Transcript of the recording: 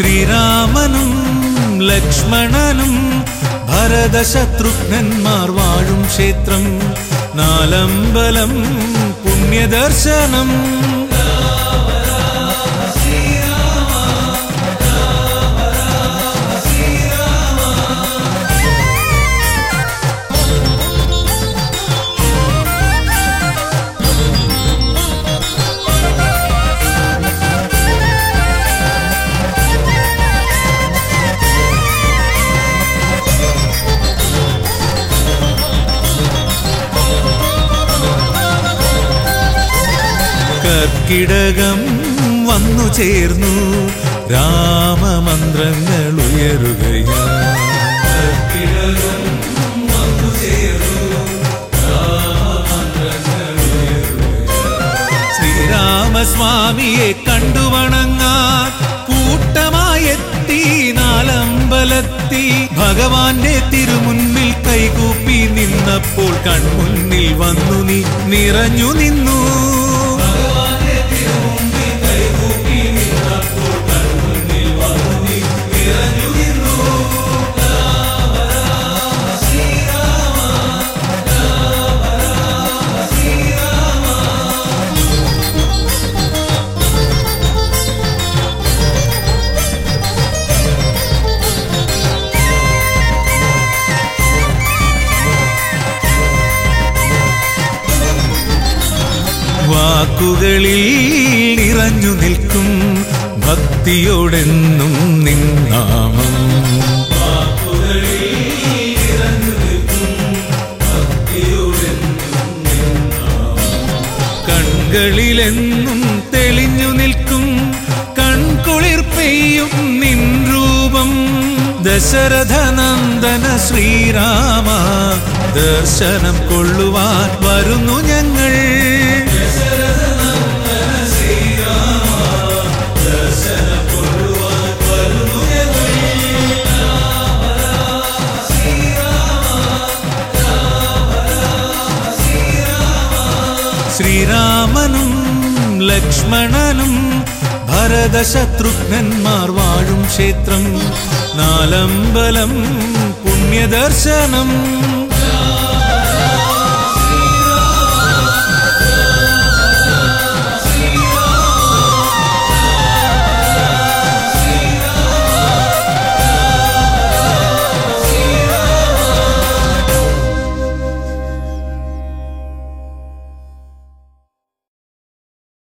ശ്രീരാമനും ലക്ഷ്മണനും ഭരതശത്രുഘ്നന്മാർ വാഴും ക്ഷേത്രം നാലമ്പലം പുണ്യദർശനം കർക്കിടകം വന്നു ചേർന്നു രാമമന്ത്രങ്ങൾ ഉയരുകയാ കർക്കിടകം വന്നു ചേർന്നു രാമമന്ത്രങ്ങൾ ഉയരുകയാ. ശ്രീരാമസ്വാമിയെ കണ്ടുവണങ്ങാൻ കൂട്ടമായെത്തി നാലമ്പലത്തി ഭഗവാന്റെ തിരുമുൻപിൽ കൈകൂപ്പി നിന്നപ്പോൾ കൺമുന്നിൽ വന്നു നീ നിറഞ്ഞു നിന്നു വാക്കുകളിൽ നിറഞ്ഞു നിൽക്കും ഭക്തിയോടെന്നും നിന്നാമം കൺകളിലെന്നും തെളിഞ്ഞു നിൽക്കും കൺകുളിർ പെയ്യും നിൻ രൂപം ദശരഥ നന്ദന ശ്രീരാമ ദർശനം കൊള്ളുവാൻ വരുന്നു ഞങ്ങൾ ശ്രീരാമനും ലക്ഷ്മണനും ഭരതശത്രുഘ്നന്മാർ വാഴും ക്ഷേത്രം നാലമ്പലം പുണ്യദർശനം